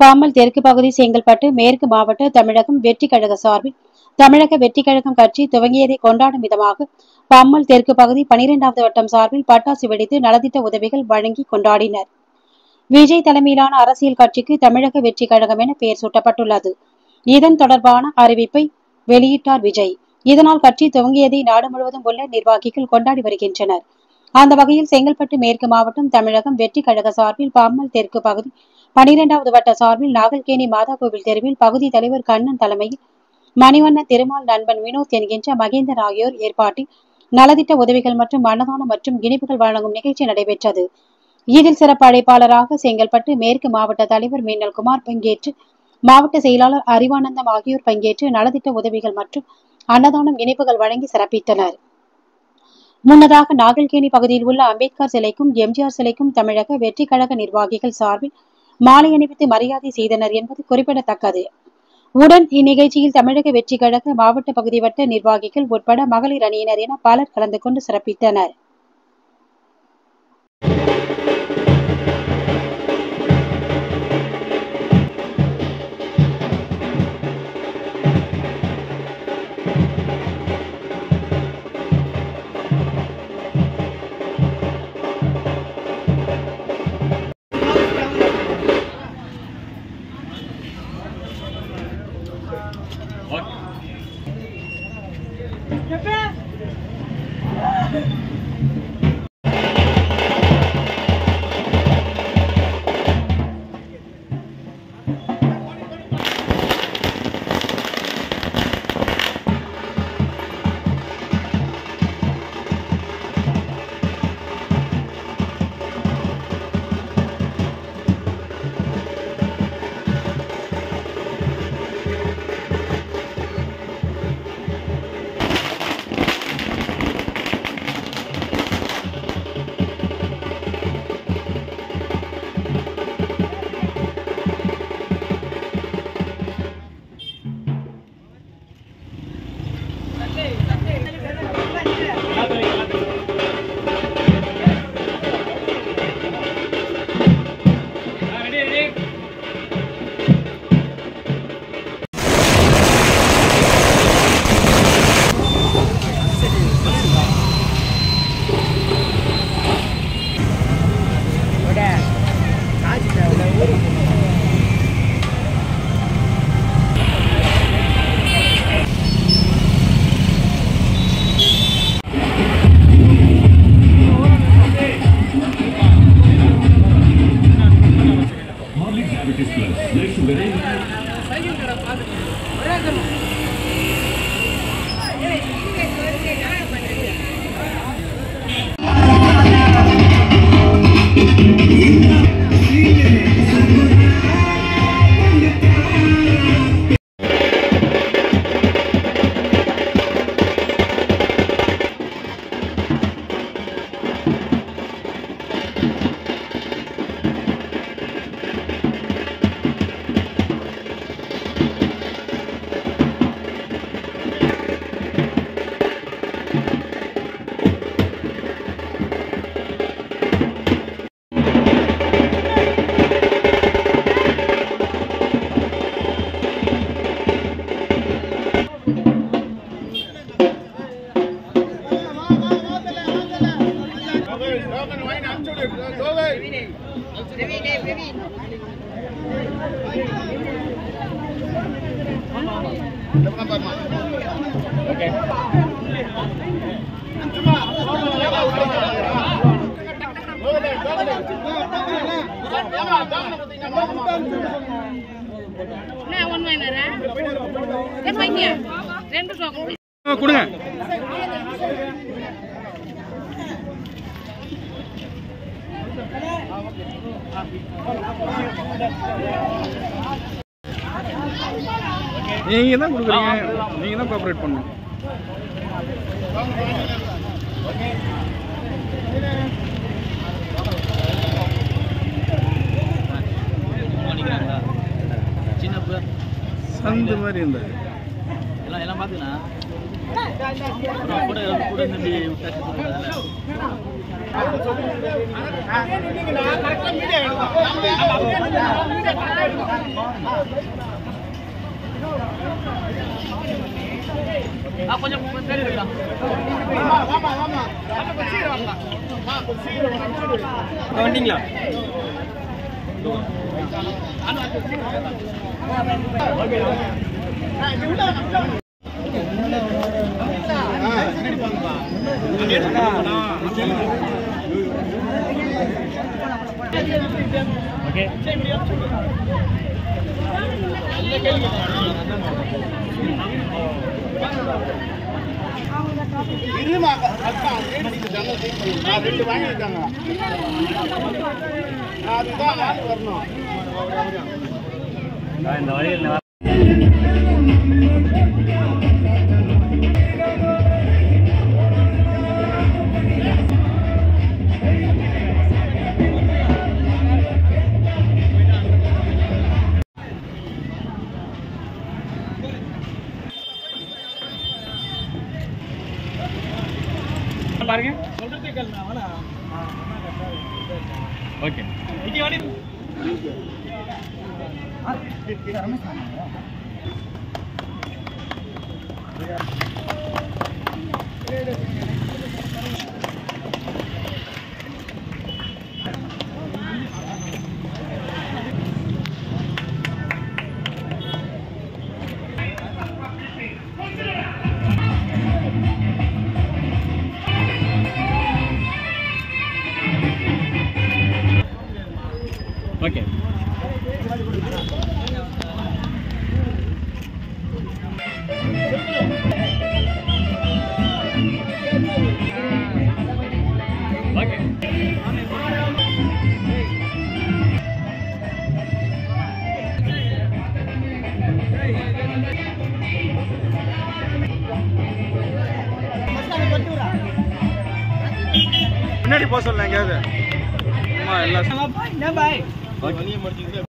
பாமல் தெற்கு பகுதி செங்கல்பட்டு மேற்கு மாவட்ட தமிழகம் வெற்றி கழக சார்பில் தமிழக வெற்றி கழகம் கட்சி துவங்கியதை கொண்டாடும் விதமாக பாமல் தெற்கு பகுதி பனிரெண்டாவது வட்டம் சார்பில் பட்டாசு வெடித்து நலத்திட்ட உதவிகள் வழங்கி கொண்டாடினர் விஜய் தலைமையிலான அரசியல் கட்சிக்கு தமிழக வெற்றி கழகம் என பெயர் சூட்டப்பட்டுள்ளது இதன் தொடர்பான அறிவிப்பை வெளியிட்டார் விஜய் இதனால் கட்சி துவங்கியதை நாடு முழுவதும் உள்ள நிர்வாகிகள் கொண்டாடி வருகின்றனர் அந்த வகையில் செங்கல்பட்டு மேற்கு மாவட்டம் தமிழகம் வெற்றி கழக சார்பில் பாமல் தெற்கு பகுதி பனிரெண்டாவது வட்ட சார்பில் நாகல்கேணி மாதா கோவில் தெருவில் பகுதி தலைவர் கண்ணன் தலைமையில் மணிவண்ணன் திருமால் நண்பன் வினோத் என்கின்ற மகேந்தர் ஆகியோர் ஏற்பாட்டில் நலத்திட்ட உதவிகள் மற்றும் அன்னதானம் மற்றும் இனிப்புகள் வழங்கும் நிகழ்ச்சி நடைபெற்றது இதில் சிறப்பு அழைப்பாளராக செங்கல்பட்டு மேற்கு மாவட்ட தலைவர் மின்னல் குமார் பங்கேற்று மாவட்ட செயலாளர் அறிவானந்தம் ஆகியோர் பங்கேற்று நலத்திட்ட உதவிகள் மற்றும் அன்னதானம் இனிப்புகள் வழங்கி சிறப்பித்தனர் முன்னதாக நாகல்கேணி பகுதியில் உள்ள அம்பேத்கர் சிலைக்கும் எம்ஜிஆர் சிலைக்கும் தமிழக வெற்றி கழக நிர்வாகிகள் சார்பில் மாலை அணிவித்து மரியாதை செய்தனர் என்பது குறிப்பிடத்தக்கது உடன் இந்நிகழ்ச்சியில் தமிழக வெற்றி கழக மாவட்ட பகுதி வட்ட நிர்வாகிகள் உட்பட மகளிர் அணியினர் என பலர் கலந்து கொண்டு சிறப்பித்தனர் Morley Diabetes Plus. No sugar in என்ன ஒன் மைனரா ஏன் பைக்கியா ரெண்டு டோக்கன் கொடுங்க நீங்க தான் கொடுக்குறீங்க நீங்க தான் கோஆப்ரேட் பண்ணணும் சின்ன பிள்ளை சந்து மாதிரி இருந்தாரு எல்லாம் எல்லாம் பார்த்துக்கண்ணா வந்தீங்களா ரெண்டு வாங்கியிருக்காங்க அதுதான் ஆள் வரணும் பாருங்க ஓகே ஓகே ஓகே முன்னாடி போக சொல்ல எங்கேயாவது அம்மா எல்லாம்